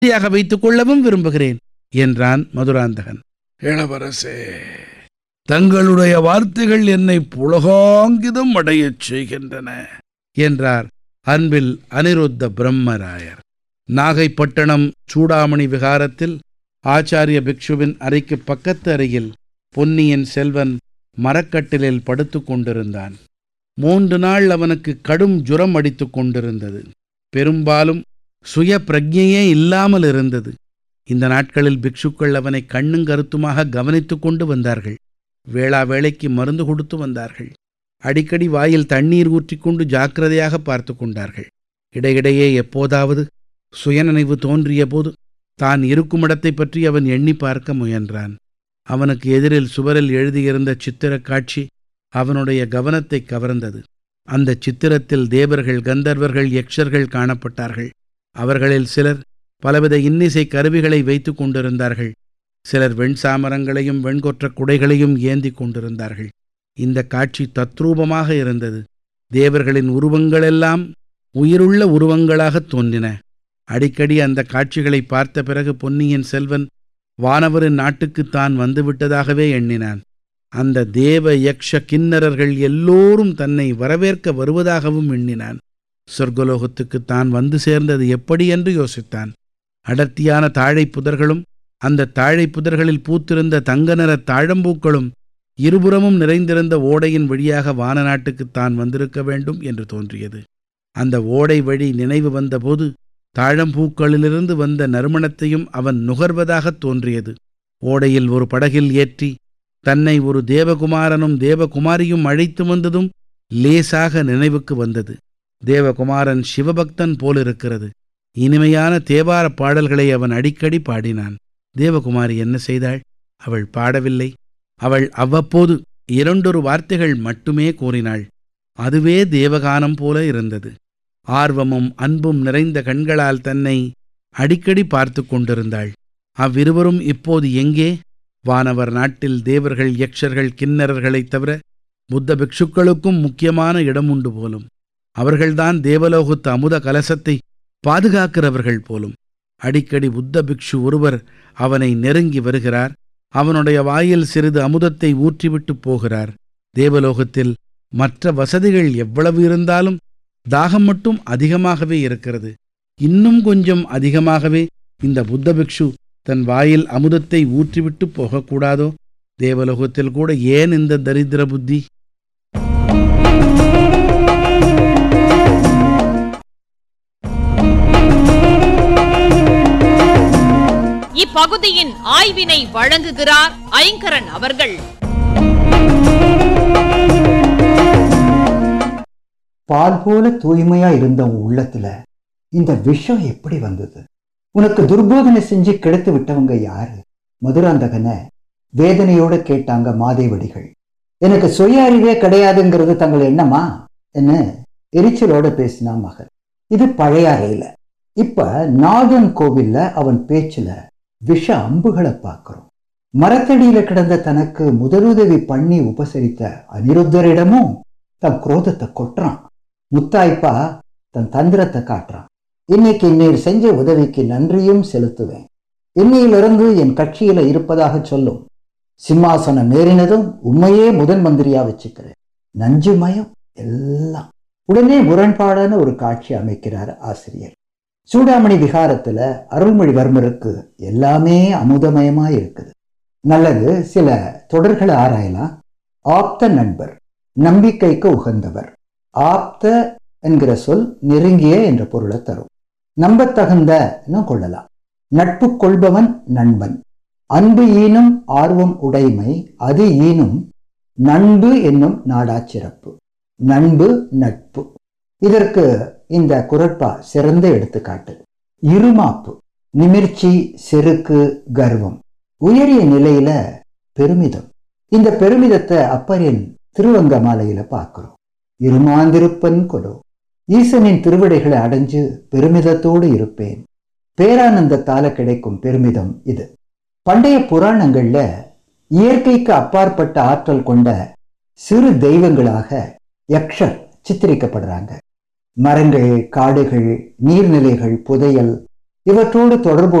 யாக வைத்துக் கொள்ளவும் விரும்புகிறேன் என்றான் மதுராந்தகன் இளவரசே தங்களுடைய வார்த்தைகள் என்னை புலகாங்கிதம் அடையச் செய்கின்றன என்றார் அன்பில் அனிருத்த பிரம்மராயர் நாகைப்பட்டினம் சூடாமணி விகாரத்தில் ஆச்சாரிய பிக்ஷுவின் அறைக்கு பக்கத்து அறையில் பொன்னியின் செல்வன் மரக்கட்டிலில் படுத்துக் கொண்டிருந்தான் மூன்று நாள் அவனுக்கு கடும் ஜுரம் அடித்துக் கொண்டிருந்தது பெரும்பாலும் சுய பிரஜையே இல்லாமல் இருந்தது இந்த நாட்களில் பிக்ஷுக்கள் அவனை கண்ணும் கருத்துமாக கவனித்துக் கொண்டு வந்தார்கள் வேளா வேளைக்கு மருந்து கொடுத்து வந்தார்கள் அடிக்கடி வாயில் தண்ணீர் ஊற்றிக்கொண்டு ஜாக்கிரதையாக பார்த்து கொண்டார்கள் இடையிடையே எப்போதாவது சுயநினைவு தோன்றிய போது தான் இருக்கும் இடத்தை பற்றி அவன் எண்ணி பார்க்க முயன்றான் அவனுக்கு எதிரில் சுவரில் எழுதியிருந்த சித்திரக் காட்சி அவனுடைய கவனத்தை கவர்ந்தது அந்த சித்திரத்தில் தேவர்கள் கந்தர்வர்கள் யக்ஷர்கள் காணப்பட்டார்கள் அவர்களில் சிலர் பலவித இன்னிசை கருவிகளை வைத்துக் கொண்டிருந்தார்கள் சிலர் வெண்சாமரங்களையும் வெண்கொற்ற குடைகளையும் ஏந்திக் கொண்டிருந்தார்கள் இந்த காட்சி தத்ரூபமாக இருந்தது தேவர்களின் உருவங்களெல்லாம் உயிருள்ள உருவங்களாகத் தோன்றின அடிக்கடி அந்த காட்சிகளை பார்த்த பிறகு பொன்னியின் செல்வன் வானவரின் நாட்டுக்கு தான் வந்துவிட்டதாகவே எண்ணினான் அந்த தேவ யக்ஷ கிண்ணறர்கள் எல்லோரும் தன்னை வரவேற்க வருவதாகவும் எண்ணினான் சொர்க்கலோகத்துக்கு தான் வந்து சேர்ந்தது எப்படி என்று யோசித்தான் அடர்த்தியான தாழை புதர்களும் அந்த தாழை புதர்களில் பூத்திருந்த தங்க நிற தாழம்பூக்களும் இருபுறமும் நிறைந்திருந்த ஓடையின் வழியாக வான நாட்டுக்கு தான் வந்திருக்க வேண்டும் என்று தோன்றியது அந்த ஓடை வழி நினைவு வந்தபோது தாழம்பூக்களிலிருந்து வந்த நறுமணத்தையும் அவன் நுகர்வதாகத் தோன்றியது ஓடையில் ஒரு படகில் ஏற்றி தன்னை ஒரு தேவகுமாரனும் தேவகுமாரியும் அழைத்து வந்ததும் லேசாக நினைவுக்கு வந்தது தேவகுமாரன் சிவபக்தன் போலிருக்கிறது இனிமையான தேவார பாடல்களை அவன் அடிக்கடி பாடினான் தேவகுமாரி என்ன செய்தாள் அவள் பாடவில்லை அவள் அவ்வப்போது இரண்டொரு வார்த்தைகள் மட்டுமே கூறினாள் அதுவே தேவகானம் போல இருந்தது ஆர்வமும் அன்பும் நிறைந்த கண்களால் தன்னை அடிக்கடி பார்த்து கொண்டிருந்தாள் அவ்விருவரும் இப்போது எங்கே வானவர் நாட்டில் தேவர்கள் யக்ஷர்கள் கிண்ணறர்களைத் தவிர புத்த பிக்ஷுக்களுக்கும் முக்கியமான இடம் உண்டு போலும் அவர்கள்தான் தேவலோகத்து அமுத கலசத்தை பாதுகாக்கிறவர்கள் போலும் அடிக்கடி புத்த பிக்ஷு ஒருவர் அவனை நெருங்கி வருகிறார் அவனுடைய வாயில் சிறிது அமுதத்தை ஊற்றிவிட்டு போகிறார் தேவலோகத்தில் மற்ற வசதிகள் எவ்வளவு இருந்தாலும் தாகம் மட்டும் அதிகமாகவே இருக்கிறது இன்னும் கொஞ்சம் அதிகமாகவே இந்த புத்த பிக்ஷு தன் வாயில் அமுதத்தை ஊற்றிவிட்டு போகக்கூடாதோ தேவலோகத்தில் கூட ஏன் இந்த தரித்திர புத்தி இப்பகுதியின் ஆய்வினை வழங்குகிறார் ஐங்கரன் அவர்கள் பால் போல தூய்மையா இருந்த உன் உள்ளத்துல இந்த விஷம் எப்படி வந்தது உனக்கு துர்போதனை செஞ்சு கெடுத்து விட்டவங்க யாரு மதுராந்தகனை வேதனையோட கேட்டாங்க மாதேவடிகள் எனக்கு சுய அறிவே கிடையாதுங்கிறது தங்கள் எண்ணமா என்ன எரிச்சலோட பேசினா மகன் இது பழைய அறையில இப்ப நாதன் கோவில்ல அவன் பேச்சுல விஷ அம்புகளை பார்க்கிறோம் மரத்தடியில கிடந்த தனக்கு முதலுதவி பண்ணி உபசரித்த அனிருத்தரிடமும் தன் குரோதத்தை கொட்டுறான் முத்தாய்ப்பா தன் தந்திரத்தை காட்டுறான் இன்னைக்கு நீர் செஞ்ச உதவிக்கு நன்றியும் செலுத்துவேன் இன்னையிலிருந்து என் கட்சியில இருப்பதாக சொல்லும் சிம்மாசனம் ஏறினதும் உண்மையே முதன் மந்திரியா வச்சுக்கிறேன் நஞ்சு மயம் எல்லாம் உடனே முரண்பாடான ஒரு காட்சி அமைக்கிறார் ஆசிரியர் சூடாமணி விகாரத்துல அருள்மொழிவர்மருக்கு எல்லாமே அமுதமயமா இருக்குது நல்லது சில தொடர்களை ஆராயலாம் ஆப்த நண்பர் நம்பிக்கைக்கு உகந்தவர் ஆப்த என்கிற சொல் நெருங்கிய என்ற பொருளை தரும் நம்பத்தகுந்தன்னு கொள்ளலாம் நட்பு கொள்பவன் நண்பன் அன்பு ஈனும் ஆர்வம் உடைமை அது ஈனும் நண்பு என்னும் நாடா சிறப்பு நண்பு நட்பு இதற்கு இந்த குரட்பா சிறந்த எடுத்துக்காட்டு இருமாப்பு நிமிர்ச்சி செருக்கு கர்வம் உயரிய நிலையில பெருமிதம் இந்த பெருமிதத்தை அப்பரின் திருவங்க மாலையில பார்க்கிறோம் இருமாந்திருப்பன் கொலோ ஈசனின் திருவிடைகளை அடைஞ்சு பெருமிதத்தோடு இருப்பேன் பேரானந்தத்தால கிடைக்கும் பெருமிதம் இது பண்டைய புராணங்கள்ல இயற்கைக்கு அப்பாற்பட்ட ஆற்றல் கொண்ட சிறு தெய்வங்களாக யக்ஷர் சித்தரிக்கப்படுறாங்க மரங்கள் காடுகள் நீர்நிலைகள் புதையல் இவற்றோடு தொடர்பு